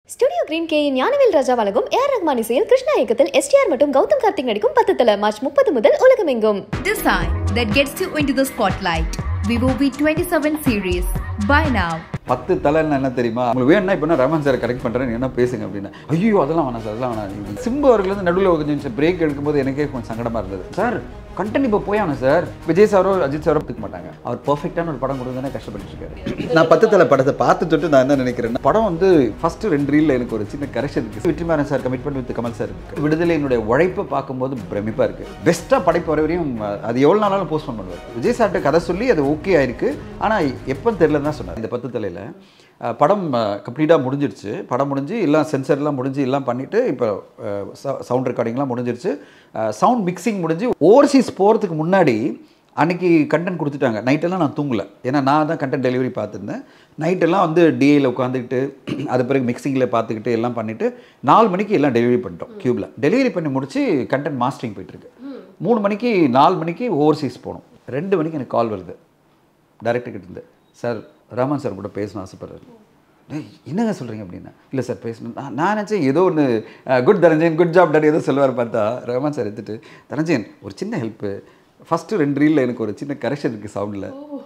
Studio green K Gnanavel Raja வழங்கும் AR Rahman இசையில் கிருஷ்ணா இயக்கத்தில் எஸ்டிஆர் மற்றும் கௌதம் கார்த்திக் நடிக்கும் பத்து தல மார்ச் முப்பது முதல் உலகமெங்கும் Design that gets you into the spotlight. Vivo V27 series. Buy now. பத்து தலைன்னு என்ன தெரியுமா உங்களுக்கு வேணும்னா இப்போ நான் ரமன் சார் கரெக்ட் பண்ணுறேன் என்ன பேசுங்க அப்படின்னா ஐயோ அதெல்லாம் வேணாம் சார் அதெல்லாம் வேணாம் சிம்பு அவர்கள் வந்து நடுவில் கொஞ்சம் பிரேக் எடுக்கும்போது எனக்கே கொஞ்சம் சங்கடமாக இருந்தது சார் கண்டென்ட் இப்போ போயானு சார் விஜய் சாரோ அஜித் சாரோ எடுத்துக்க மாட்டாங்க அவர் பர்ஃபெக்டான ஒரு படம் கொடுத்தானே கஷ்டப்பட்டு இருக்காரு நான் பத்து தலை படத்தை பார்த்து தொட்டு நான் என்ன நினைக்கிறேன் படம் வந்து ஃபர்ஸ்ட் ரெண்டு ரீலில் எனக்கு ஒரு சின்ன கரெக்ஷன் இருக்கு Vetrimaaran sir commitment with Kamal sir இருக்கு விடுதலையினுடைய உழைப்பை பார்க்கும்போது பிரமிப்பாக இருக்கு பெஸ்ட்டாக படைப்பு வர வரையும் அது எவ்வளோ நாளாலும் போஸ்ட் பண்ணுவார் விஜய் சார்ட்ட கதை சொல்லி அது ஓகே ஆயிருக்கு ஆனால் எப்போ தெரியல தான் சொன்னார் இந்த பத்து தலையில் அஹ் படம் கம்ப்ளீட்டாக முடிஞ்சிருச்சு படம் முடிஞ்சு எல்லாம் சென்சர்லாம் முடிஞ்சு எல்லாம் பண்ணிவிட்டு இப்போ சவுண்ட் ரெக்கார்டிங்லாம் முடிஞ்சிருச்சு சவுண்ட் மிக்சிங் முடிஞ்சு ஓவர்சீஸ் போகிறதுக்கு முன்னாடி அன்னைக்கு கண்டென்ட் கொடுத்துட்டாங்க நைட்டெல்லாம் நான் தூங்கல ஏன்னா நான் தான் கண்டென்ட் டெலிவரி பார்த்துருந்தேன் நைட்டெல்லாம் வந்து டிஏயில் உட்காந்துக்கிட்டு அது பிறகு மிக்சிங்கில் பார்த்துக்கிட்டு எல்லாம் பண்ணிவிட்டு நாலு மணிக்கு எல்லாம் டெலிவரி பண்ணிட்டோம் க்யூப்பில் டெலிவரி பண்ணி முடிச்சு கண்டென்ட் மாஸ்டரிங் போயிட்டுருக்கு மூணு மணிக்கு நாலு மணிக்கு ஓவர்சீஸ் போகணும் ரெண்டு மணிக்கு எனக்கு கால் வருது டைரக்டர் கிட்ட இருந்து சார் ராமன் சார் கூட பேசணும் ஆசைப்படுறாரு டேய் என்னங்க சொல்கிறீங்க அப்படின்னா இல்லை சார் பேசணும் நான் நான் நினச்சேன் ஏதோ ஒன்று good Dhananjayan good job daddy ஏதோ சொல்லுவார் பார்த்தா ரஹ்மான் சார் எடுத்துட்டு தனஞ்சயன் ஒரு சின்ன ஹெல்ப்பு ஃபஸ்ட்டு ரெண்டு ரீலில் எனக்கு ஒரு சின்ன கரெக்ஷன் இருக்குது சவுண்டில்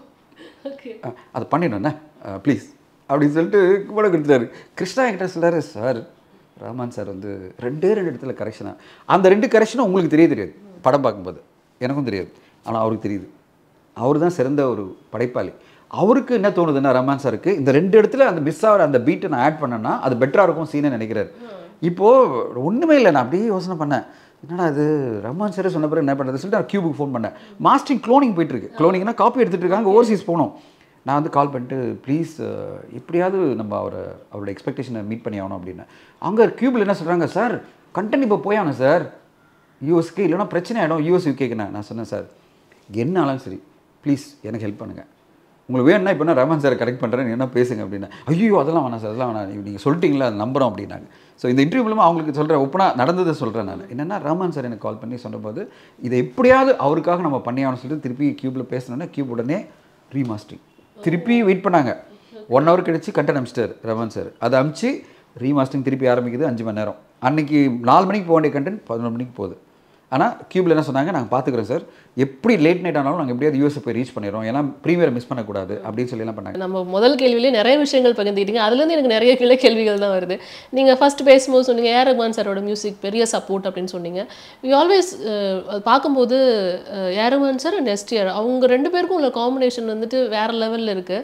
அதை பண்ணிடணுண்ணே ப்ளீஸ் அப்படின்னு சொல்லிட்டு கூட கொடுத்துட்டாரு கிருஷ்ணா என்கிட்ட சொல்கிறாரு சார் ரஹ்மான் சார் வந்து ரெண்டே ரெண்டு இடத்துல கரெக்ஷனாக அந்த ரெண்டு கரெக்ஷனும் உங்களுக்கு தெரிய தெரியாது படம் பார்க்கும்போது எனக்கும் தெரியாது ஆனால் அவருக்கு தெரியுது அவர் தான் சிறந்த ஒரு படைப்பாளி அவருக்கு என்ன தோணுதுன்னா ரஹ்மான் சாருக்கு இந்த ரெண்டு இடத்துல அந்த மிஸ் ஆகிற அந்த பீட்டை நான் ஆட் பண்ணேன்னா அது பெட்டராக இருக்கும் சீனை நினைக்கிறாரு இப்போது ஒன்றுமே இல்லை நான் அப்படியே யோசனை பண்ணேன் என்னடா இது ரஹ்மான் சாரே சொன்ன பிறகு என்ன பண்ணுறது சொல்லிட்டு நான் கியூபுக்கு ஃபோன் பண்ணேன் மாஸ்டரிங் க்ளோனிங் போயிட்டு இருக்கு க்ளோனிங்னா காப்பி எடுத்துகிட்டு இருக்காங்க ஓவர்சீஸ் போகணும் நான் வந்து கால் பண்ணிட்டு ப்ளீஸ் எப்படியாவது நம்ம அவரை அவரோட எக்ஸ்பெக்டேஷனை மீட் பண்ணி ஆகணும் அப்படின்னு அங்கே கியூபில் என்ன சொல்கிறாங்க சார் கண்டென்ட் இப்போ போயானு சார் யூஎஸ்க்கு இல்லைன்னா பிரச்சனை ஆகிடும் யூஎஸ் யூகேக்கு நான் நான் சொன்னேன் சார் என்ன ஆனாலும் சரி ப்ளீஸ் எனக்கு ஹெல்ப் பண்ணுங்கள் உங்களுக்கு வேணும்னா இப்போ நான் ரஹ்மான் சார் கரெக்ட் பண்ணுறேன் என்ன பேசுங்க அப்படின்னா ஐயோ அதெல்லாம் வேணாம் சார் அதெல்லாம் வேணாம் நீங்கள் சொல்லிட்டீங்களா அது நம்புறோம் அப்படின்னாங்க ஸோ இந்த இன்டர்வியூ மூலமாக அவங்களுக்கு சொல்கிறேன் ஒப்பனாக நடந்ததை சொல்கிறேன் நான் என்னென்னா ரஹ்மான் சார் எனக்கு கால் பண்ணி சொன்னபோது இதை எப்படியாவது அவருக்காக நம்ம பண்ணியாகணும்னு சொல்லிட்டு திருப்பி க்யூப்பில் பேசணுன்னா க்யூப் உடனே ரீமாஸ்டரிங் திருப்பி வெயிட் பண்ணாங்க ஒன் ஹவர் கழிச்சு கண்டென்ட் அமிச்சிட்டார் ரஹ்மான் சார் அதை அமிச்சு ரீமாஸ்டரிங் திருப்பி ஆரம்பிக்குது அஞ்சு மணி நேரம் அன்னைக்கு நாலு மணிக்கு போக வேண்டிய கண்டென்ட் பதினொரு மணிக்கு போகுது ஆனால் கியூபில் என்ன சொன்னாங்க நாங்கள் பார்த்துக்குறோம் சார் எப்படி லேட் நைட் ஆனாலும் நாங்கள் எப்படியாவது யூஎஸ் போய் ரீச் பண்ணிடுறோம் ஏன்னா ப்ரீமியரை மிஸ் பண்ணக்கூடாது அப்படின்னு சொல்லி எல்லாம் பண்ணாங்க நம்ம முதல் கேள்வியிலே நிறைய விஷயங்கள் பகிர்ந்துக்கிட்டீங்க அதுலேருந்து எனக்கு நிறைய கிளை கேள்விகள் தான் வருது நீங்கள் ஃபர்ஸ்ட் பேசும்போது சொன்னீங்க ஏஆர் ரஹ்மான் சாரோட மியூசிக் பெரிய சப்போர்ட் அப்படின்னு சொன்னீங்க வி ஆல்வேஸ் பார்க்கும்போது AR Rahman sir and STR அவங்க ரெண்டு பேருக்கும் உள்ள காம்பினேஷன் வந்துட்டு வேற லெவலில் இருக்கு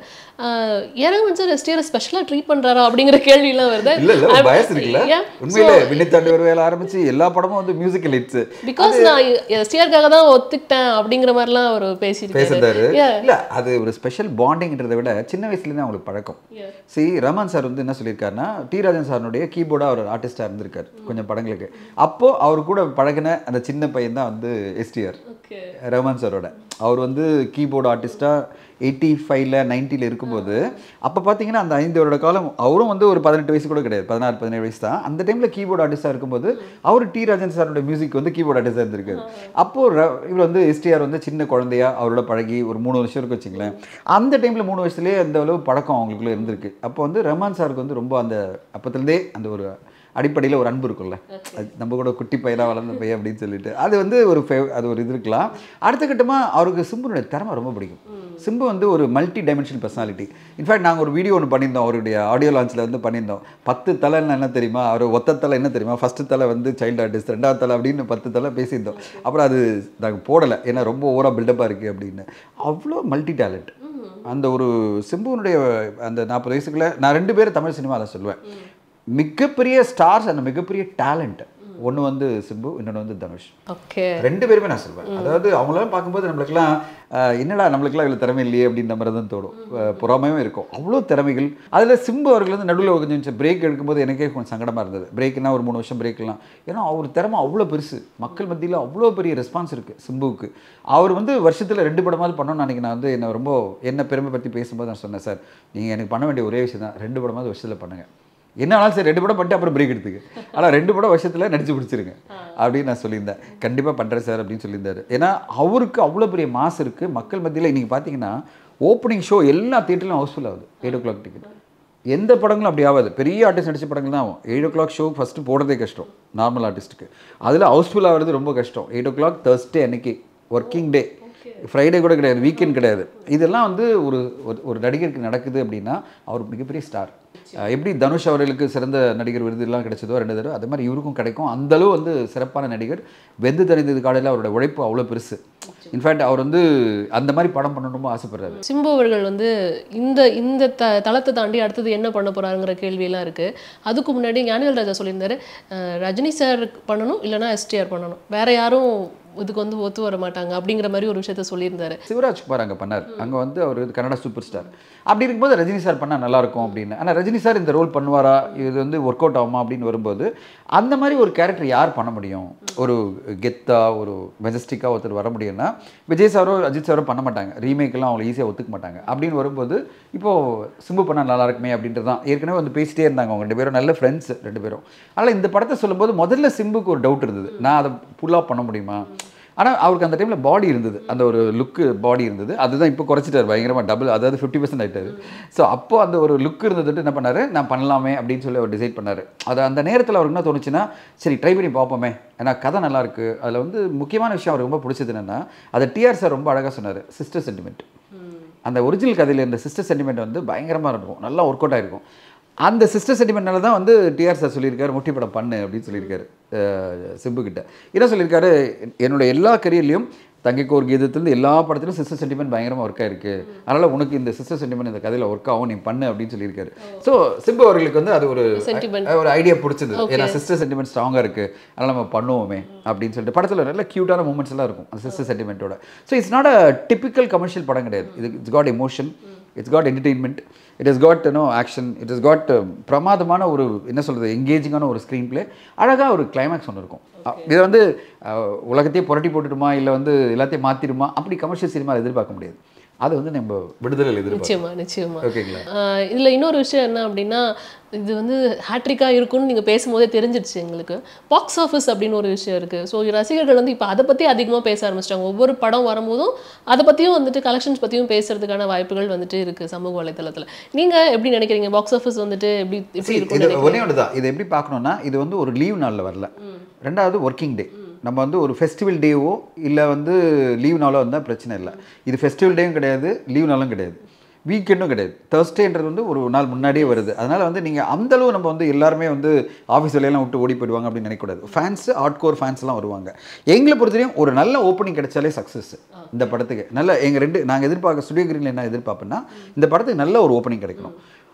ஏஆர் ரஹ்மான் சார் எஸ்டிஆர் ஸ்பெஷலாக ட்ரீட் பண்ணுறாரா அப்படிங்கிற கேள்விலாம் வருது இல்ல இல்ல ஒரு பயஸ் இருக்குல்ல Yeah. உண்மையிலே விண்ணித்தாண்டி ஒரு வேலை ஆரம்பிச்சு எல்லா படமும் வந்து மியூசிக்கல் ஹிட்ஸ் பிகாஸ் நான் எஸ்டிஆருக்காக தான் ஒத்துக்கிட்டேன் அப்படிங்கிற மாதிரிலாம் அவர் பேசியிருக்காரு பேசியிருந்தாரு Yeah. இல்ல அது ஒரு ஸ்பெஷல் பாண்டிங்ன்றதை விட சின்ன வயசுலேருந்து அவங்களுக்கு பழக்கம் சி ரமன் சார் வந்து என்ன சொல்லியிருக்காருன்னா டி ராஜன் சாரனுடைய கீபோர்டாக அவர் ஆர்டிஸ்டாக இருந்திருக்காரு கொஞ்சம் படங்களுக்கு அப்போ அவர் கூட பழகின அந்த சின்ன பையன் தான் வந்து எஸ்டிஆர் ஓகே ரஹ்மான் சாரோட அவர் வந்து கீபோர்டு ஆர்டிஸ்ட்டாக எயிட்டி ஃபைவ்ல நைன்ட்டியில் இருக்கும்போது அப்போ பார்த்தீங்கன்னா அந்த ஐந்து வருட காலம் அவரும் வந்து ஒரு பதினெட்டு வயசு கூட கிடையாது பதினாறு பதினேழு வயசு தான் அந்த டைமில் கீபோர்டு ஆர்டிஸ்ட்டாக இருக்கும்போது அவர் டி ராஜன் சாரோட மியூசிக் வந்து கீபோர்டு ஆர்டிஸ்டாக இருந்திருக்காரு அப்போது ர- இவர் வந்து எஸ்டிஆர் வந்து சின்ன குழந்தையா அவரோட பழகி ஒரு மூணு வருஷம் இருக்கு வச்சுங்களேன் அந்த டைமில் மூணு வயசுலேயே அந்த அளவு பழக்கம் அவங்களுக்குள்ள இருந்திருக்கு அப்போ வந்து ரஹ்மான் சாருக்கு வந்து ரொம்ப அந்த அப்பத்துலேருந்தே அந்த ஒரு அடிப்படையில் ஒரு அன்பு இருக்கும்ல அது நம்ம கூட குட்டி பையனாக வளர்ந்த பையன் அப்படின்னு சொல்லிட்டு அது வந்து ஒரு ஃபேவ் அது ஒரு இது இருக்கலாம் அடுத்த கட்டமாக அவருக்கு சிம்புனுடைய திறமை ரொம்ப பிடிக்கும் சிம்பு வந்து ஒரு மல்டி டைமென்ஷனல் பர்சனாலிட்டி இன்ஃபேக்ட் நாங்கள் ஒரு வீடியோ ஒன்று பண்ணியிருந்தோம் அவருடைய ஆடியோ லான்ச்சில் வந்து பண்ணியிருந்தோம் பத்து தலைன்னு என்ன தெரியுமா அவர் ஒத்த தலை என்ன தெரியுமா ஃபஸ்ட்டு தலை வந்து சைல்டு ஆர்டிஸ்ட் ரெண்டாவது தலை அப்படின்னு பத்து தலை பேசியிருந்தோம் அப்புறம் அது நாங்கள் போடலை ஏன்னா ரொம்ப ஓவராக பில்டப்பாக இருக்குது அப்படின்னு அவ்வளோ மல்டி டேலண்ட் அந்த ஒரு சிம்புனுடைய அந்த நாற்பது வயசுக்குள்ள நான் ரெண்டு பேரும் தமிழ் சினிமாவில் சொல்லுவேன் மிகப்பெரிய ஸ்டார்ஸ் அந்த மிகப்பெரிய டேலண்ட் ஒன்று வந்து சிம்பு இன்னொன்று வந்து தனுஷ் ஓகே ரெண்டு பேருமே நான் சொல்வேன் அதாவது அவங்களாம் பார்க்கும்போது நம்மளுக்குலாம் அஹ், என்னடா நம்மளுக்குலாம் இதில் திறமை இல்லையே அப்படின்ற மாதிரி தான் தோணும் அஹ், பொறாமையும் இருக்கும் அவ்வளோ திறமைகள் அதில் சிம்பு அவர்கள் வந்து நடுவில் கொஞ்சம் பிரேக் எடுக்கும்போது எனக்கே கொஞ்சம் சங்கடமாக இருந்தது பிரேக்னா ஒரு மூணு வருஷம் பிரேக்லாம் ஏன்னா அவர் திறமை அவ்வளோ பெருசு மக்கள் மத்தியில் அவ்வளோ பெரிய ரெஸ்பான்ஸ் இருக்குது சிம்புவுக்கு அவர் வந்து வருஷத்தில் ரெண்டு படமாவது பண்ணணும்னு அன்றைக்கி நான் வந்து என்னை ரொம்ப என்ன பெருமை பற்றி பேசும்போது நான் சொன்னேன் சார் நீங்கள் எனக்கு பண்ண வேண்டிய ஒரே விஷயம் தான் ரெண்டு படமாவது வருஷத்தில் பண்ணுங்கள் என்ன ஆனாலும் சரி ரெண்டு படம் பண்ணிட்டு அப்புறம் பிரேக் எடுத்துக்கு ஆனால் ரெண்டு படம் வருஷத்தில் நடிச்சு பிடிச்சிருங்க அப்படின்னு நான் சொல்லியிருந்தேன் கண்டிப்பாக பண்ணுறேன் சார் அப்படின்னு சொல்லியிருந்தாரு ஏன்னா அவருக்கு அவ்வளோ பெரிய மாஸ் இருக்குது மக்கள் மத்தியில் இன்றைக்கி பார்த்தீங்கன்னா ஓப்பனிங் ஷோ எல்லா தியேட்டர்லையும் ஹவுஸ்ஃபுல் ஆகுது எயிட் ஓ கிளாக் டிக்கெட் எந்த படங்களும் அப்படி ஆகாது பெரிய ஆர்டிஸ்ட் நடிச்ச படங்கள் தான் ஆகும் eight o'clock show first போடுறதே கஷ்டம் நார்மல் ஆர்டிஸ்ட்டுக்கு அதில் ஹவுஸ்ஃபுல் ஆகிறது ரொம்ப கஷ்டம் எயிட் ஓ கிளாக் தேர்ஸ்டே அன்னைக்கு ஒர்க்கிங் டே ஃப்ரைடே கூட கிடையாது வீக்கெண்ட் கிடையாது இதெல்லாம் வந்து ஒரு ஒரு- ஒரு நடிகருக்கு நடக்குது அப்படின்னா அவர் மிகப்பெரிய ஸ்டார் எப்படி தனுஷ் அவர்களுக்கு சிறந்த நடிகர் விருதுலாம் கிடைச்சதோ ரெண்டு தடவை அது மாதிரி இவருக்கும் கிடைக்கும் அந்த அளவு வந்து சிறப்பான நடிகர் வெந்து தெரிந்தது காலையில் அவரோட உழைப்பு அவ்வளோ பெருசு இன்ஃபேக்ட் அவர் வந்து அந்த மாதிரி படம் பண்ணணுமோ ஆசைப்படுறாரு சிம்பு அவர்கள் வந்து இந்த இந்த த தளத்தை தாண்டி அடுத்தது என்ன பண்ண போறாருங்கிற கேள்வியெல்லாம் இருக்கு அதுக்கு முன்னாடி ஞானவேல் ராஜா சொல்லியிருந்தாரு அஹ், ரஜினி சார் பண்ணணும் இல்லைன்னா எஸ்டிஆர் பண்ணணும் வேற யாரும் இதுக்கு வந்து ஒத்து வர மாட்டாங்க அப்படிங்கிற மாதிரி ஒரு விஷயத்த சொல்லியிருந்தாரு சிவராஜ் குமார் அங்கே பண்ணார் அங்கே வந்து அவர் கன்னடா சூப்பர் ஸ்டார் அப்படி இருக்கும்போது ரஜினி சார் பண்ணால் நல்லா இருக்கும் அப்படின்னு ஆனால் ரஜினி சார் இந்த ரோல் பண்ணுவாரா இது வந்து ஒர்க் அவுட் ஆகுமா அப்படின்னு வரும்போது அந்த மாதிரி ஒரு கேரக்டர் யார் பண்ண முடியும் ஒரு கெத்தா ஒரு மெஜஸ்டிக்காக ஒருத்தர் வர முடியும்னா விஜய் சாரோ அஜித் சாரோ பண்ண மாட்டாங்க ரீமேக்கெல்லாம் அவங்களை ஈஸியாக ஒத்துக்க மாட்டாங்க அப்படின்னு வரும்போது இப்போது சிம்பு பண்ணால் நல்லா இருக்குமே அப்படின்றது தான் ஏற்கனவே வந்து பேசிட்டே இருந்தாங்க அவங்க ரெண்டு பேரும் நல்ல ஃப்ரெண்ட்ஸ் ரெண்டு பேரும் அதனால் இந்த படத்தை சொல்லும்போது முதல்ல சிம்புக்கு ஒரு டவுட் இருந்தது நான் அதை ஃபுல்லாக பண்ண முடியுமா ஆனால் அவருக்கு அந்த டைமில் பாடி இருந்தது அந்த ஒரு லுக்கு பாடி இருந்தது அதுதான் இப்போ குறைச்சிட்டார் பயங்கரமாக டபுள் அதாவது ஃபிஃப்டி பர்சன்ட் ஆகிட்டாரு ஸோ அப்போ அந்த ஒரு லுக் இருந்ததுட்டு என்ன பண்ணாரு நான் பண்ணலாமே அப்படின்னு சொல்லி அவர் டிசைட் பண்ணார் அது அந்த நேரத்தில் அவருக்கு என்ன தோணுச்சுன்னா சரி ட்ரை பண்ணி பார்ப்போமே ஏன்னா கதை நல்லா இருக்கு அதில் வந்து முக்கியமான விஷயம் அவருக்கு ரொம்ப பிடிச்சது என்னன்னா அதை டிஆர் சார் ரொம்ப அழகாக சொன்னார் சிஸ்டர் சென்டிமெண்ட் அந்த ஒரிஜினல் கதையில் இருந்த சிஸ்டர் சென்டிமெண்ட் வந்து பயங்கரமாக இருக்கும் நல்லா ஒர்க் அவுட் ஆயிருக்கும் அந்த சிஸ்டர் சென்டிமெண்ட்னால தான் வந்து டிஆர் சார் சொல்லியிருக்காரு முட்டி படம் பண்ணு அப்படின்னு சொல்லியிருக்காரு அஹ் சிம்பு கிட்ட என்ன சொல்லியிருக்காரு என்னோட எல்லா கரியர்லையும் தங்கைக்கு ஒரு கீதத்துலேருந்து எல்லா படத்திலும் சிஸ்டர் சென்டிமெண்ட் பயங்கரமாக ஒர்க் ஆயிருக்கு அதனால் உனக்கு இந்த சிஸ்டர் சென்டிமெண்ட் இந்த கதையில் ஒர்க் ஆகும் நீ பண்ணு அப்படின்னு சொல்லியிருக்காரு ஸோ சிம்பு அவர்களுக்கு வந்து அது ஒரு Sentiment. ஒரு ஐடியா பிடிச்சது ஏன்னா சிஸ்டர் சென்டிமெண்ட் ஸ்ட்ராங்காக இருக்கு அதனால் நம்ம பண்ணுவோமே அப்படின்னு சொல்லிட்டு படத்தில் நல்ல க்யூட்டான மூமெண்ட்ஸ் எல்லாம் இருக்கும் அந்த சிஸ்டர் சென்டிமெண்ட்டோட so it's not a typical commercial படம் கிடையாது இது it's got emotion it's got entertainment it is got no action it is got பிரமாதமான ஒரு என்ன சொல்கிறது எங்கேஜிங்கான ஒரு ஸ்க்ரீன் ப்ளே அழகாக ஒரு கிளைமேக்ஸ் ஒன்று இருக்கும் அ- இது வந்து அஹ், உலகத்தையே புரட்டி போட்டுடுமா இல்லை வந்து எல்லாத்தையும் மாற்றிடுமா அப்படி கமர்ஷியல் சினிமா எதிர்பார்க்க முடியாது அது வந்து நம்ம விடுதலையில் எதிர்பார்க்கணும் நிச்சயமா நிச்சயமா ஓகேங்களா ஆஹ் இதுல இன்னொரு விஷயம் என்ன அப்படின்னா இது வந்து ஹேட்ரிக்கா இருக்கும்னு நீங்க பேசும்போதே தெரிஞ்சிருச்சு எங்களுக்கு பாக்ஸ் ஆஃபீஸ் அப்படின்னு ஒரு விஷயம் இருக்கு ஸோ ரசிகர்கள் வந்து இப்போ அதை பத்தி அதிகமா பேச ஆரம்பிச்சிட்டாங்க ஒவ்வொரு படம் வரும்போதும் அதை பத்தியும் வந்துட்டு கலெக்ஷன்ஸ் பத்தியும் பேசுறதுக்கான வாய்ப்புகள் வந்துட்டு இருக்கு சமூக வலைத்தளத்துல நீங்க எப்படி நினைக்கிறீங்க பாக்ஸ் ஆஃபீஸ் வந்துட்டு எப்படி எப்படி See, இருக்கும் இது ஒரே ஒன்று தான் இது எப்படி பார்க்கணும்னா இது வந்து ஒரு லீவ் நாளில் வரல ரெண்டாவது ஒர்க்கிங் டே நம்ம வந்து ஒரு ஃபெஸ்டிவல் டேவோ இல்லை வந்து லீவ் நாளோ வந்தால் பிரச்சனை இல்லை இது ஃபெஸ்டிவல் டேவும் கிடையாது லீவ் நாளும் கிடையாது வீக்கெண்டும் கிடையாது தேர்ஸ்டேன்றது வந்து ஒரு நாள் முன்னாடியே வருது அதனால் வந்து நீங்கள் அந்தளவு நம்ம வந்து எல்லாருமே வந்து ஆஃபீஸ் வேலையெல்லாம் விட்டு ஓடி போயிடுவாங்க அப்படின்னு நினைக்கக்கூடாது ஃபேன்ஸ் ஹார்ட் கோர் ஃபேன்ஸ்லாம் வருவாங்க எங்களை பொறுத்தவரையும் ஒரு நல்ல ஓப்பனிங் கிடைச்சாலே சக்ஸஸ் இந்த படத்துக்கு நல்ல எங்கள் ரெண்டு நாங்கள் எதிர்பார்க்க ஸ்டுடியோ கிரீனில் என்ன எதிர்பார்ப்போம்னா இந்த படத்துக்கு நல்ல ஒரு ஓப்பனிங் கிடைக்கணும்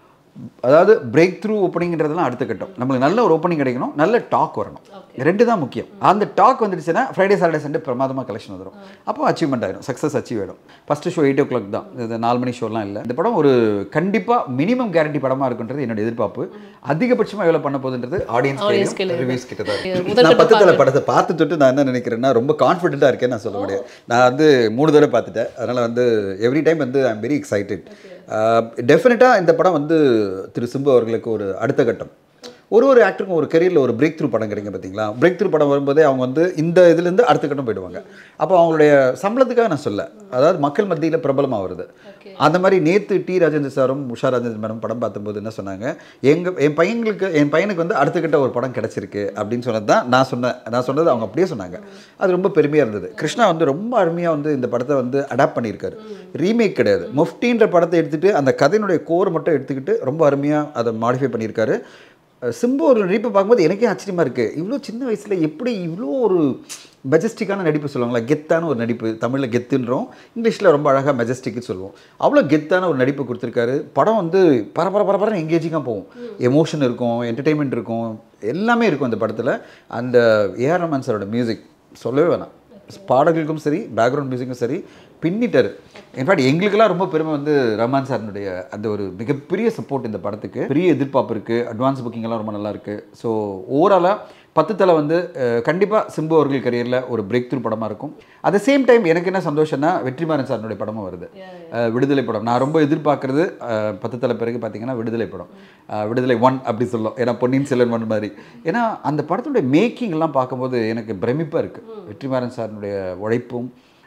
அதாவது பிரேக் த்ரூ ஓப்பனிங்கிறதுலாம் அடுத்த கட்டம் நம்மளுக்கு நல்ல ஒரு ஓப்பனிங் கிடைக்கணும் நல்ல டாக் வரணும் ரெண்டு தான் முக்கியம் அந்த டாக் வந்துடுச்சுன்னா ஃப்ரைடே சாட்டர்டே சண்டே பிரமாதமாக கலெக்ஷன் வந்துடும் அப்போ அச்சீவ்மெண்ட் ஆயிடும் சக்ஸஸ் அச்சீவ் ஆயிடும் first show eight o'clock தான் இது நாலு மணி ஷோலாம் இல்லை இந்த படம் ஒரு கண்டிப்பாக மினிமம் கேரண்டி படமாக இருக்குன்றது என்னோட எதிர்பார்ப்பு அதிகபட்சமாக எவ்வளோ பண்ண போகுதுன்றது Audience ஆடியன்ஸ் க்கு ரிவ்யூஸ் கிட்ட தான் இருக்கு. முதல் நான் கட்ட பத்து தலை பார்வை. படத்தை பார்த்து தொட்டு நான் என்ன நினைக்கிறேன்னா ரொம்ப கான்ஃபிடென்ட்டாக இருக்கேன்னு நான் சொல்ல முடியாது நான் வந்து மூணு தடவை பார்த்துட்டேன் அதனால் வந்து எவ்ரி டைம் வந்து ஐ எம் வெரி எக்ஸைட்டட் டெஃபினட்டாக இந்த படம் வந்து திரு சிம்பு அவர்களுக்கு ஒரு அடுத்த கட்டம் ஒரு ஒரு ஆக்டருக்கும் ஒரு கெரியரில் ஒரு பிரேக் த்ரூ படம் கிடைக்கும் பார்த்தீங்களா பிரேக் த்ரூ படம் வரும்போதே அவங்க வந்து இந்த இதுலேருந்து அடுத்த கட்டம் போயிடுவாங்க அப்போ அவங்களுடைய சம்பளத்துக்காக நான் சொல்ல அதாவது மக்கள் மத்தியில் பிரபலமாக வருது அந்த மாதிரி நேற்று டி ராஜேந்திர சாரும் உஷா ராஜேந்திர மேடம் படம் பார்த்தபோது என்ன சொன்னாங்க எங்கள் என் பையங்களுக்கு என் பையனுக்கு வந்து அடுத்த கட்ட ஒரு படம் கிடச்சிருக்கு அப்படின்னு சொன்னது தான் நான் சொன்னேன் நான் சொன்னது அவங்க அப்படியே சொன்னாங்க அது ரொம்ப பெருமையாக இருந்தது கிருஷ்ணா வந்து ரொம்ப அருமையாக வந்து இந்த படத்தை வந்து அடாப்ட் பண்ணியிருக்காரு ரீமேக் கிடையாது முஃப்டின்ற படத்தை எடுத்துகிட்டு அந்த கதையினுடைய கோர் மட்டும் எடுத்துக்கிட்டு ரொம்ப அருமையாக அதை மாடிஃபை பண்ணியிருக்காரு அஹ் சிம்பு ஒரு நடிப்பை பார்க்கும்போது எனக்கே ஆச்சரியமாக இருக்குது இவ்வளோ சின்ன வயசில் எப்படி இவ்வளோ ஒரு மெஜஸ்டிக்கான நடிப்பு சொல்லுவாங்களா கெத்தான ஒரு நடிப்பு தமிழில் கெத்துன்றோம் இங்கிலீஷில் ரொம்ப அழகாக மெஜஸ்டிக்னு சொல்லுவோம் அவ்வளோ கெத்தான ஒரு நடிப்பு கொடுத்துருக்காரு படம் வந்து பரபர பரபரன்னு எங்கேஜிங்காக போகும் எமோஷன் இருக்கும் என்டர்டெயின்மெண்ட் இருக்கும் எல்லாமே இருக்கும் அந்த படத்தில் அந்த ஏஆர் ரமன் சாரோட மியூசிக் சொல்லவே வேணாம் பாடல்களுக்கும் சரி பேக்ரவுண்ட் மியூசிக்கும் சரி பின்னிட்டாரு இன்ஃபேக்ட் எங்களுக்கெல்லாம் ரொம்ப பெருமை வந்து ரஹ்மான் சாரினுடைய அந்த ஒரு மிகப்பெரிய சப்போர்ட் இந்த படத்துக்கு பெரிய எதிர்பார்ப்பு இருக்குது அட்வான்ஸ் புக்கிங் எல்லாம் ரொம்ப நல்லா இருக்குது ஸோ ஓவராலாக பத்து தலை வந்து கண்டிப்பாக சிம்பு அவர்கள் கரியரில் ஒரு பிரேக் த்ரூ படமாக இருக்கும் அட் சேம் டைம் எனக்கு என்ன சந்தோஷம்னா வெற்றிமாறன் சாரினுடைய படமும் வருது அஹ், விடுதலை படம் நான் ரொம்ப எதிர்பார்க்கறது அஹ், பத்து தலை பிறகு பார்த்தீங்கன்னா விடுதலை படம் அஹ், விடுதலை ஒன் அப்படி சொல்லும் ஏன்னா பொன்னியின் செல்வன் ஒன் மாதிரி ஏன்னா அந்த படத்துடைய மேக்கிங் எல்லாம் பார்க்கும்போது எனக்கு பிரமிப்பாக இருக்குது வெற்றிமாறன் சாரினுடைய உழைப்பும்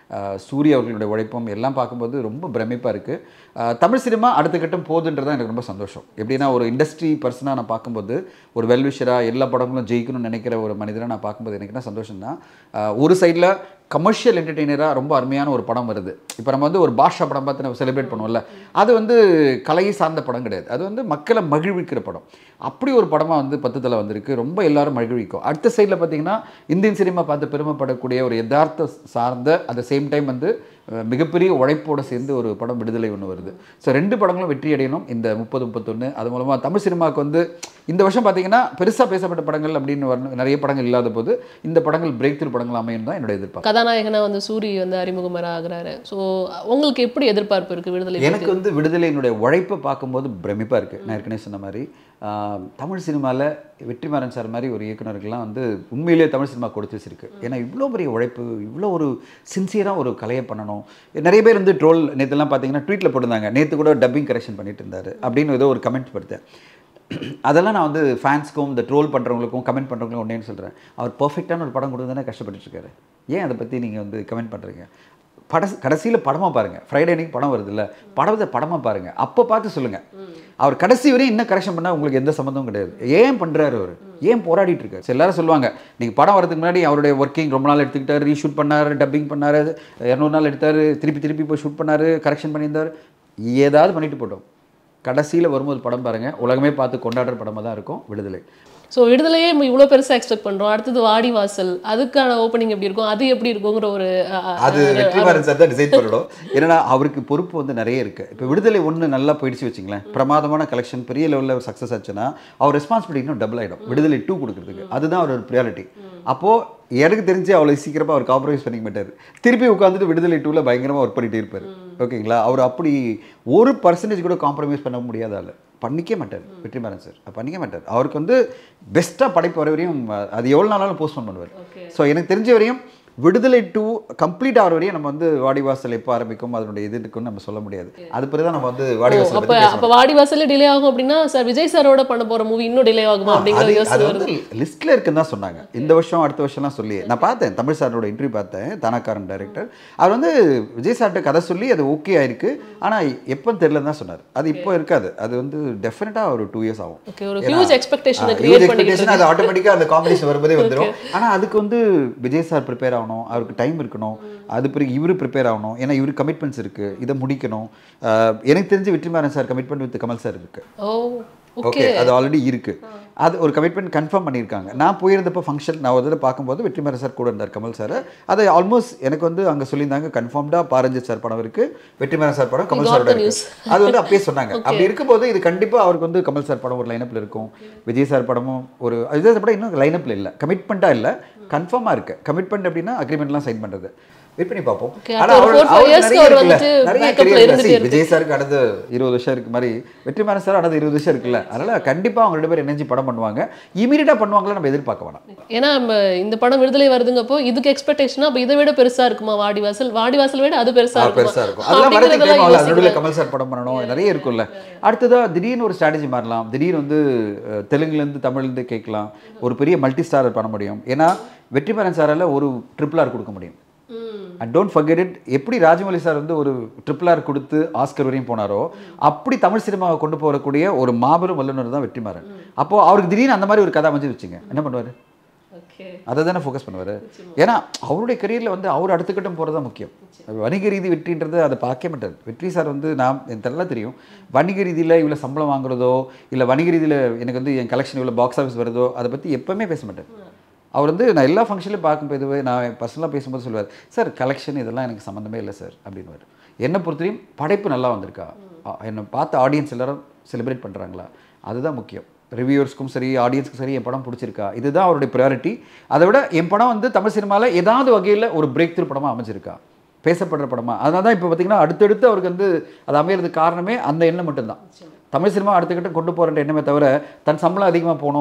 அஹ், சூர்யா அவர்களுடைய உழைப்பும் எல்லாம் பார்க்கும்போது ரொம்ப பிரமிப்பாக இருக்குது தமிழ் சினிமா அடுத்த கட்டம் போகுதுன்றது தான் எனக்கு ரொம்ப சந்தோஷம் எப்படின்னா ஒரு இண்டஸ்ட்ரி பர்சனாக நான் பார்க்கும்போது ஒரு வெல்விஷராக எல்லா படங்களும் ஜெயிக்கணும்னு நினைக்கிற ஒரு மனிதராக நான் பார்க்கும்போது எனக்கு என்ன சந்தோஷம் தான் ஒரு சைடில் கமர்ஷியல் என்டர்டெய்னராக ரொம்ப அருமையான ஒரு படம் வருது இப்போ நம்ம வந்து ஒரு பாஷா படம் பார்த்து நம்ம செலிப்ரேட் பண்ணுவோம்ல அது வந்து கலையை சார்ந்த படம் கிடையாது அது வந்து மக்களை மகிழ்விக்கிற படம் அப்படி ஒரு படமாக வந்து பத்து தலை வந்திருக்கு ரொம்ப எல்லாரும் மகிழ்விக்கும் அடுத்த சைடில் பார்த்தீங்கன்னா இந்தியன் சினிமா பார்த்து பெருமைப்படக்கூடிய ஒரு யதார்த்த சார்ந்த அட் சேம் டைம் வந்து அஹ், மிகப்பெரிய உழைப்போட சேர்ந்து ஒரு படம் விடுதலை ஒன்று வருது ஸோ ரெண்டு படங்களும் வெற்றி அடையணும் இந்த முப்பது முப்பத்தொன்று அது மூலமாக தமிழ் சினிமாவுக்கு வந்து இந்த வருஷம் பார்த்தீங்கன்னா பெருசாக பேசப்பட்ட படங்கள் அப்படின்னு வரணும் நிறைய படங்கள் இல்லாத போது இந்த படங்கள் பிரேக் த்ரூ படங்கள் அமையும் தான் என்னோட எதிர்பார்ப்பு கதாநாயகனா வந்து சூரி வந்து அறிமுகமர ஆகுறாரு ஸோ உங்களுக்கு எப்படி எதிர்பார்ப்பு இருக்கு விடுதலை எனக்கு வந்து விடுதலையினுடைய உழைப்பை பார்க்கும்போது பிரமிப்பாக இருக்குது நான் ஏற்கனவே சொன்ன மாதிரி ஆஹ், தமிழ் சினிமாவில் வெற்றிமாறன் சார் மாதிரி ஒரு இயக்குனருக்கெல்லாம் வந்து உண்மையிலேயே தமிழ் சினிமா கொடுத்து வச்சிருக்கு ஏன்னா இவ்வளோ பெரிய உழைப்பு இவ்வளோ ஒரு சின்சியராக ஒரு கலையை பண்ணணும் நிறைய பேர் வந்து ட்ரோல் நேற்றுலாம் பார்த்தீங்கன்னா ட்வீட்டில் போட்டிருந்தாங்க நேற்று கூட டப்பிங் கரெக்ஷன் பண்ணிட்டு இருந்தார் அப்படின்னு ஏதோ ஒரு கமெண்ட் படுத்தேன் அதெல்லாம் நான் வந்து ஃபேன்ஸ்க்கும் இந்த ட்ரோல் பண்ணுறவங்களுக்கும் கமெண்ட் பண்ணுறவங்களுக்கும் ஒன்றேன்னு சொல்கிறேன் அவர் பர்ஃபெக்டான ஒரு படம் கொடுத்து தானே கஷ்டப்பட்டுட்டு இருக்காரு ஏன் அதை பற்றி நீங்கள் வந்து கமெண்ட் பண்ணுறீங்க பட கடைசியில் படமாக பாருங்கள் ஃப்ரைடே அன்னைக்கு படம் வருது இல்லை படத்தை படமாக பாருங்கள் அப்போ பார்த்து சொல்லுங்கள் அவர் கடைசி வரையும் இன்னும் கரெக்ஷன் பண்ணால் உங்களுக்கு எந்த சம்மந்தமும் கிடையாது ஏன் பண்ணுறாரு அவர் ஏன் போராடிட்டு இருக்காரு சரி, எல்லாரும் சொல்லுவாங்க நீங்கள் படம் வரதுக்கு முன்னாடி அவருடைய ஒர்க்கிங் ரொம்ப நாள் எடுத்துக்கிட்டார் ரீஷூட் பண்ணார் டப்பிங் பண்ணார் இரநூறு நாள் எடுத்தார் திருப்பி திருப்பி போய் ஷூட் பண்ணார் கரெக்ஷன் பண்ணியிருந்தார் ஏதாவது பண்ணிட்டு போட்டோம் கடைசியில் வரும்போது படம் பாருங்கள் உலகமே பார்த்து கொண்டாடுற படமாக தான் இருக்கும் விடுதலை ஸோ விடுதலையே நம்ம இவ்வளோ பெருசாக எக்ஸ்பெக்ட் பண்ணுறோம் அடுத்தது வாடி வாசல் அதுக்கான ஓப்பனிங் எப்படி இருக்கும் அது எப்படி இருக்குங்கிற ஒரு அஹ், அஹ், அது வெற்றிமாறன் சார் தான் டிசைட் பண்ணணும் ஏன்னா அவருக்கு பொறுப்பு வந்து நிறைய இருக்கு இப்போ விடுதலை ஒன்று நல்லா போயிடுச்சு வச்சுங்களேன் பிரமாதமான கலெக்ஷன் பெரிய லெவலில் ஒரு சக்ஸஸ் ஆச்சுன்னா அவர் ரெஸ்பான்சிபிலிட்டி இன்னும் டபுள் ஆகிடும் விடுதலை டூ கொடுக்குறதுக்கு அதுதான் அவரோட ப்ரியாரிட்டி அப்போது எனக்கு தெரிஞ்சு அவ்வளோ சீக்கிரமாக அவர் காம்ப்ரமைஸ் பண்ணிக்க மாட்டார் திருப்பி உட்காந்துட்டு விடுதலை டூவில் பயங்கரமாக ஒர்க் பண்ணிட்டே இருப்பார் ஓகேங்களா அவர் அப்படி ஒரு பர்சன்டேஜ் கூட காம்ப்ரமைஸ் பண்ண முடியாத ஆள் பண்ணிக்கவே மாட்டார் வெற்றிமாறன் சார் பண்ணிக்க மாட்டார் அவருக்கு வந்து பெஸ்ட்டாக படைப்பு வர வரையும் அது எவ்வளோ நாளாலும் போஸ்ட்போன் பண்ணுவார் ஸோ எனக்கு தெரிஞ்ச வரையும் விடுதலை டூ கம்ப்ளீட் ஆகிற வரையும் நம்ம வந்து வாடிவாசல் எப்போ ஆரம்பிக்கும் அதனுடைய இது இருக்குன்னு நம்ம சொல்ல முடியாது அது பிறகு தான் நம்ம வந்து வாடிவாசல் அப்ப பற்றி அப்ப வாடி வாசல்ல டிலே ஆகும் அப்படின்னா சார் விஜய் சாரோட பண்ண போற மூவி இன்னும் டிலே ஆகுமா அப்படிங்கிற அது யோசனை அது வருது வந்து லிஸ்ட்ல இருக்குன்னு தான் சொன்னாங்க இந்த வருஷம் அடுத்த வருஷம்லாம் சொல்லி நான் பார்த்தேன் தமிழ் சாரோட இன்டர்வியூ பார்த்தேன் தானாக்காரன் டைரக்டர் அவர் வந்து விஜய் சார்கிட்ட கதை சொல்லி அது ஓகே ஆயிருக்கு ஆனா எப்போ தெரியலன்னு தான் சொன்னார் அது இப்போ இருக்காது அது வந்து டெஃபினட்டா ஒரு டூ இயர்ஸ் ஆகும் ஓகே ஒரு ஹியூஜ் எக்ஸ்பெக்டேஷனை huge கிரியேட் பண்ணிட்டு expectation, அது ஆட்டோமேட்டிக்காக அந்த காம்பினேஷன் வரும்போதே வந்துடும் ஆனா அதுக்கு வந்து விஜய் சார் ப்ரிப்பேர் ஆகணும் அவருக்கு டைம் இருக்கணும் அது பிறகு இவரு ப்ரிப்பேர் ஆகணும் ஏன்னா இவரு கமிட்மெண்ட்ஸ் இருக்கு இதை முடிக்கணும் ஆஹ் எனக்கு தெரிஞ்சு Vetrimaaran sir commitment with Kamal sir இருக்கு ஓ ஓகே ஓகே அது ஆல்ரெடி இருக்கு அது ஒரு கமிட்மெண்ட் கன்ஃபார்ம் பண்ணியிருக்காங்க நான் போயிருந்தப்போ ஃபங்க்ஷன் நான் ஒரு தடவை பார்க்கும்போது வெற்றிமாறன் சார் கூட இருந்தார் கமல் சார் அதை ஆல்மோஸ்ட் எனக்கு வந்து அங்கே சொல்லியிருந்தாங்க கன்ஃபார்ம்டாக பாரஞ்சித் சார் படம் இருக்கு வெற்றிமாறன் சார் படம் கமல் got சாரோட the இருக்கு news. அது வந்து அப்பயே சொன்னாங்க அப்படி இருக்கும்போது இது கண்டிப்பாக அவருக்கு வந்து கமல் சார் படம் ஒரு லைனப்பில் இருக்கும் விஜய் சார் படமும் ஒரு விஜய் சார் படம் இன்னும் லைனப்பில் இல்லை கமிட்மெண்ட்டாக இல்லை கன்ஃபார்மாக இருக்கு கமிட்மெண்ட் அப்படின்னா அக்ரிமெண்ட்லாம் சைன் பண்ணுறது வெயிட் பண்ணி பார்ப்போம் Okay, ஆனா அப்போ ஒரு அவர் four, five அவர் years க்கு நிறைய அவர் இருக்குல்ல வந்துட்டு நிறைய backup ல career இருந்துட்டே see, இருக்கு. விஜய் சாருக்கு அடுத்து இருபது வருஷம் இருக்கு மாதிரி வெற்றிமாறன் சார் அடுத்து இருபது வருஷம் இருக்குல்ல அதனால கண்டிப்பா அவங்க ரெண்டு பேரும் இணைஞ்சு படம் பண்ணுவாங்க இமீடியட்டா பண்ணுவாங்களா நம்ம எதிர்பார்க்க வேணாம் ஏன்னா நம்ம இந்த படம் விடுதலை வருதுங்கப்போ இதுக்கு எக்ஸ்பெக்டேஷனா அப்ப இதை விட பெருசா இருக்குமா வாடி வாசல் வாடி வாசல் விட அது பெருசா அது பெருசா இருக்குமா இருக்கும் அதெல்லாம் வரதுக்கு டைம் ஆகல நடுவில் அப்படிங்கிறதெல்லாம் கமல் சார் படம் பண்ணணும் நிறைய இருக்கும்ல அடுத்ததா திடீர்னு ஒரு ஸ்ட்ராட்டஜி மாறலாம் திடீர்னு வந்து அஹ், தெலுங்குலேருந்து தமிழ்லேருந்து கேட்கலாம் ஒரு பெரிய மல்டி ஸ்டாரர் பண்ண முடியும் ஏன்னா வெற்றிமாறன் சாரால ஒரு ட்ரிபிள் ஆர் கொடுக்க முடியும் அண்ட் டோன்ட் ஃபர்கெட் இட் எப்படி ராஜமௌலி சார் வந்து ஒரு ட்ரிபிள் ஆர் கொடுத்து ஆஸ்கர் வரையும் போனாரோ அப்படி தமிழ் சினிமாவை கொண்டு போகக்கூடிய ஒரு மாபெரும் வல்லுநர் தான் வெற்றிமாறன் அப்போ அவருக்கு திடீர்னு அந்த மாதிரி ஒரு கதை அமைஞ்சு வச்சுங்க என்ன பண்ணுவாரு ஓகே அதை தானே ஃபோக்கஸ் பண்ணுவார் ஏன்னா அவருடைய கரியரில் வந்து அவர் அடுத்த கட்டம் போகிறது தான் முக்கியம் வணிக ரீதி வெற்றின்றது அதை பார்க்க மாட்டார் வெற்றி சார் வந்து நான் எனக்கு நல்லா தெரியும் வணிக ரீதியில் இவ்வளோ சம்பளம் வாங்குறதோ இல்லை வணிக ரீதியில் எனக்கு வந்து என் கலெக்ஷன் இவ்வளோ பாக்ஸ் ஆஃபீஸ் வருதோ அதை பற்றி எப்பவுமே பேச மாட்டார் அவர் வந்து நான் எல்லா ஃபங்க்ஷன்லையும் பார்க்கும்போது நான் பர்சனலாக பேசும்போது சொல்லுவார் சார் கலெக்ஷன் இதெல்லாம் எனக்கு சம்மந்தமே இல்லை சார் அப்படின்னுவார் என்னை பொறுத்தவரையும் படைப்பு நல்லா வந்திருக்கா அ- என்னை பார்த்த ஆடியன்ஸ் எல்லாரும் செலிப்ரேட் பண்ணுறாங்களா அதுதான் முக்கியம் ரிவ்யூவர்ஸ்க்கும் சரி ஆடியன்ஸ்க்கும் சரி என் படம் பிடிச்சிருக்கா இதுதான் அவருடைய ப்ரையாரிட்டி அதை விட என் படம் வந்து தமிழ் சினிமாவில் ஏதாவது வகையில் ஒரு பிரேக் த்ரூ படமாக அமைஞ்சிருக்கா பேசப்படுற படமா அதனால தான் இப்போ பார்த்தீங்கன்னா அடுத்தடுத்து அவருக்கு வந்து அது அமையறதுக்கு காரணமே அந்த எண்ணம் மட்டும்தான் தமிழ் சினிமா அடுத்த கட்டம் கொண்டு போகிற எண்ணமே தவிர தன் சம்பளம் அதிகமாக போகணும்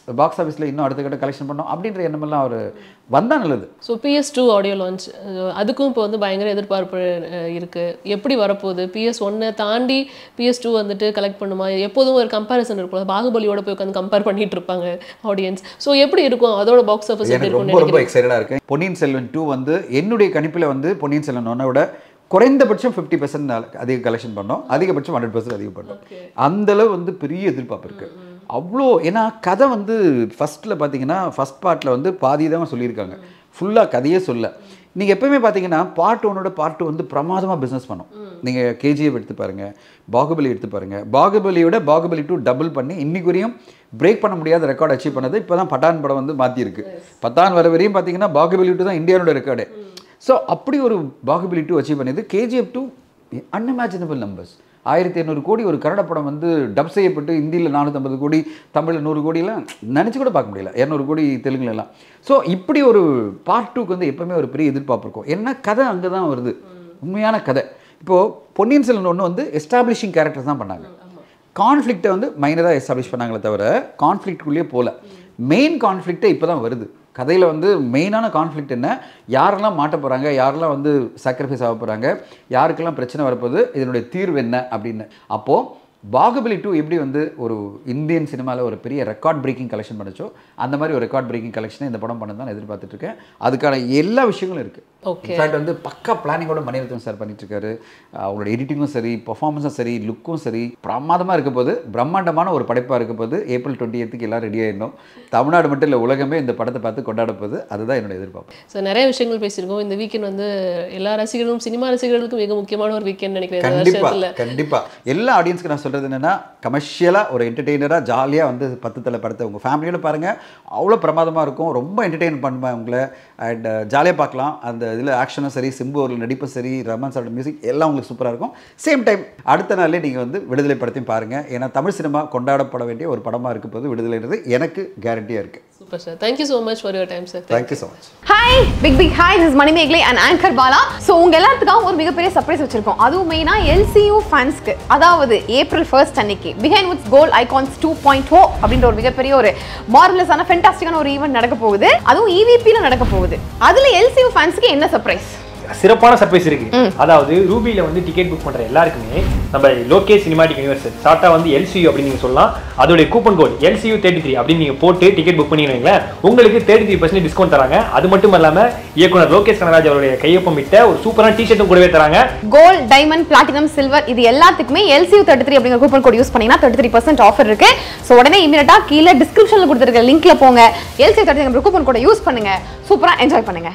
பாக்ஸ் ஆஃபீஸில் இன்னும் அடுத்த கட்ட கலெக்ஷன் பண்ணோம் அப்படின்ற எண்ணமெல்லாம் அவர் வந்தால் நல்லது so PS two audio launch அதுக்கும் இப்போ வந்து பயங்கர எதிர்பார்ப்பு அஹ், இருக்கு எப்படி வரப்போகுது பிஎஸ் ஒன்னை தாண்டி பிஎஸ் டூ வந்துட்டு கலெக்ட் பண்ணுமா எப்போதும் ஒரு கம்பேரிசன் இருக்கும் பாகுபலியோட போய் உட்காந்து கம்பேர் பண்ணிட்டு இருப்பாங்க ஆடியன்ஸ் ஸோ எப்படி இருக்கும் அதோட பாக்ஸ் ஆஃபீஸ் எப்படி எனக்கு இருக்கும்னு ரொம்ப ரொம்ப நினைக்கிறீங்க எக்ஸைட்டடாக இருக்கேன் பொன்னியின் செல்வன் டூ வந்து என்னுடைய கணிப்பில் வந்து பொன்னியின் செல்வன் ஒன்னை விட குறைந்தபட்சம் ஃபிஃப்டி பர்சன்ட் அதிக கலெக்ஷன் பண்ணோம் அதிகபட்சம் ஹண்ட்ரட் பர்சன்ட் அதிகம் பண்ணோம் அந்த அளவு வந்து பெரிய எதிர்பார்ப்பு இருக்கு அவ்வளோ ஏன்னா கதை வந்து ஃபர்ஸ்ட்ல பார்த்தீங்கன்னா ஃபர்ஸ்ட் பார்ட்டில் வந்து பாதி தான் சொல்லியிருக்காங்க ஃபுல்லாக கதையே சொல்ல நீங்கள் எப்பவுமே பார்த்தீங்கன்னா பார்ட் ஒன்னோட பார்ட் வந்து பிரமாதமாக பிஸ்னஸ் பண்ணும் நீங்கள் கேஜிஎஃப் எடுத்து பாருங்க பாகுபலி எடுத்து பாருங்க பாகுபலியோட பாகுபலி டூ டபுள் பண்ணி இன்னைக்கு வரையும் பிரேக் பண்ண முடியாத ரெக்கார்ட் அச்சீவ் பண்ணது இப்போ தான் பட்டான் படம் வந்து மாற்றிருக்கு பத்தான் வர வரையும் பார்த்தீங்கன்னா பாகுபலி டூ தான் இந்தியாவோட ரெக்கார்டு ஸோ அப்படி ஒரு பாகுபலி டூ அச்சீவ் பண்ணியது கேஜிஎஃப் டூ அன்இமேஜினபிள் நம்பர்ஸ் ஆயிரத்தி எண்ணூறு கோடி ஒரு கன்னட படம் வந்து டப் செய்யப்பட்டு ஹிந்தியில் நானூற்றம்பது கோடி தமிழில் நூறு கோடியெல்லாம் நினச்சி கூட பார்க்க முடியல இரநூறு கோடி தெலுங்குல எல்லாம் ஸோ இப்படி ஒரு பார்ட் டூக்கு வந்து எப்பவுமே ஒரு பெரிய எதிர்பார்ப்பு இருக்கும் என்ன கதை அங்கே தான் வருது உண்மையான கதை இப்போது பொன்னியின் செல்வன் ஒன்று வந்து எஸ்டாப்ளிஷிங் கேரக்டர்ஸ் தான் பண்ணாங்க கான்ஃப்ளிக்ட்டை வந்து மைனராக எஸ்டாப்ளிஷ் பண்ணாங்களே தவிர கான்ஃப்ளிக்ட்குள்ளேயே போகல மெயின் கான்ஃப்ளிக்ட்டே இப்போ தான் வருது கதையில் வந்து மெயினான கான்ஃப்ளிக்ட் என்ன யாரெல்லாம் மாட்ட போகிறாங்க யாரெல்லாம் வந்து சாக்ரிஃபைஸ் ஆக போகிறாங்க யாருக்கெல்லாம் பிரச்சனை வரப்போகுது இதனுடைய தீர்வு என்ன அப்படின்னு அப்போது பாகுபலி டூ எப்படி வந்து ஒரு இந்தியன் சினிமாவில் ஒரு பெரிய ரெக்கார்ட் பிரேக்கிங் கலெக்ஷன் பண்ணுச்சோ அந்த மாதிரி ஒரு ரெக்கார்ட் பிரேக்கிங் கலெக்ஷனை இந்த படம் பண்ண தான் எதிர்பார்த்துட்டு இருக்கேன் அதுக்கான எல்லா விஷயங்களும் இருக்குது Okay. இன்ஃபேக்ட் வந்து பக்கா பிளானிங்கோட மணிரத்னம் சார் பண்ணிட்டு இருக்காரு அவங்களோட எடிட்டிங்கும் சரி பர்ஃபார்மன்ஸும் சரி லுக்கும் சரி பிரமாதமாக இருக்க போது பிரம்மாண்டமான ஒரு படைப்பாக இருக்க போது ஏப்ரல் டுவெண்ட்டி எத்துக்கு எல்லாம் ரெடி ஆயிடணும் தமிழ்நாடு மட்டும் இல்லை உலகமே இந்த படத்தை பார்த்து கொண்டாட போகுது அதுதான் என்னோட எதிர்பார்ப்பு ஸோ நிறைய விஷயங்கள் பேசியிருக்கோம் இந்த வீக்கெண்ட் வந்து எல்லா ரசிகர்களும் சினிமா ரசிகர்களுக்கும் மிக முக்கியமான ஒரு வீக்கெண்ட் நினைக்கிறேன் இந்த கண்டிப்பா வருஷத்துல கண்டிப்பா எல்லா ஆடியன்ஸ்க்கு நான் சொல்றது என்னன்னா கமர்ஷியலாக ஒரு என்டர்டெய்னராக ஜாலியாக வந்து பத்து தலை படத்தை உங்கள் ஃபேமிலியோட பாருங்க அவ்வளோ பிரமாதமாக இருக்கும் ரொம்ப என்டர்டெயின் பண்ணுவேன் உங்களை அண்ட் ஜாலியாக பார்க்கலாம் அந்த இதில் ஆக்ஷனும் சரி சிம்பு அவர்கள் நடிப்பும் சரி ரமன் சாரோட மியூசிக் எல்லாம் உங்களுக்கு சூப்பராக இருக்கும் சேம் டைம் அடுத்த நாள்லேயே நீங்கள் வந்து விடுதலை படத்தையும் பாருங்க ஏன்னா தமிழ் சினிமா கொண்டாடப்பட வேண்டிய ஒரு படமாக இருக்க போது விடுதலைன்றது எனக்கு கேரண்டியாக இருக்குது super sir thank you so much for your time sir thank you so much hi big big hi this Manimegalai and anchor Bala so உங்க எல்லாத்துக்கும் ஒரு மிகப்பெரிய சர்ப்ரைஸ் வச்சிருக்கோம் அதுவும் மெயினா எல்சியூ ஃபேன்ஸ்க்கு அதாவது ஏப்ரல் ஃபர்ஸ்ட் அன்னைக்கு Behindwoods gold icons two point o அப்படின்ற ஒரு மிகப்பெரிய ஒரு மார்வலஸான ஃபென்டாஸ்டிக்கான ஒரு ஈவெண்ட் நடக்க போகுது அதுவும் இவிபியில் நடக்க போகுது அதுல எல்சியூ ஃபேன்ஸ்க்கு என்ன சர்ப்ரைஸ் சிறப்பான சர்ப்ரைஸ் இருக்கு அதாவது ரூபியில வந்து டிக்கெட் புக் பண்ற எல்லாருக்குமே நம்ம லோகேஷ் சினிமாட்டிக் யூனிவர்ஸ் ஷார்ட்டா வந்து எல்சியூ அப்படின்னு நீங்க சொல்லலாம் அதோட coupon code LCU thirty three அப்படின்னு நீங்க போட்டு டிக்கெட் புக் பண்ணீங்கன்னா உங்களுக்கு தேர்ட்டி த்ரீ பர்சன்ட் டிஸ்கவுண்ட் தராங்க அது மட்டும் இல்லாம இயக்குனர் லோகேஷ் கனராஜ் அவருடைய கையொப்பம் இட்ட ஒரு சூப்பரான டிஷர்ட்டும் கூடவே தராங்க கோல்ட் டைமண்ட் பிளாட்டினம் சில்வர் இது எல்லாத்துக்குமே எல்சியூ தேர்ட்டி த்ரீ அப்படிங்கிற கூப்பன் கோட் யூஸ் பண்ணீங்கன்னா தேர்ட்டி த்ரீ பர்சன்ட் ஆஃபர் இருக்கு ஸோ உடனே இமீடியட்டா கீழே டிஸ்கிரிப்ஷன்ல கொடுத்துருக்க லிங்க்ல போங்க எல்சியூ தேர்ட்டி கூப்பன் கோட யூஸ் பண்ணுங்க சூப்பரா என்ஜாய் பண்ணுங்க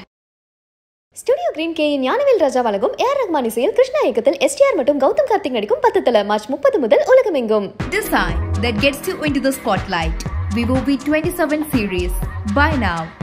studio green K Gnanavel Raja வழங்கும் ஏஆர் ரஹ்மான் இசையில் கிருஷ்ணா இயக்கத்தில் எஸ்டிஆர் மற்றும் கௌதம் கார்த்திக் நடிக்கும் பத்து தல மார்ச் முப்பது முதல் உலகமெங்கும் Decide that gets you into the spotlight. Vivo V27 series. Buy now.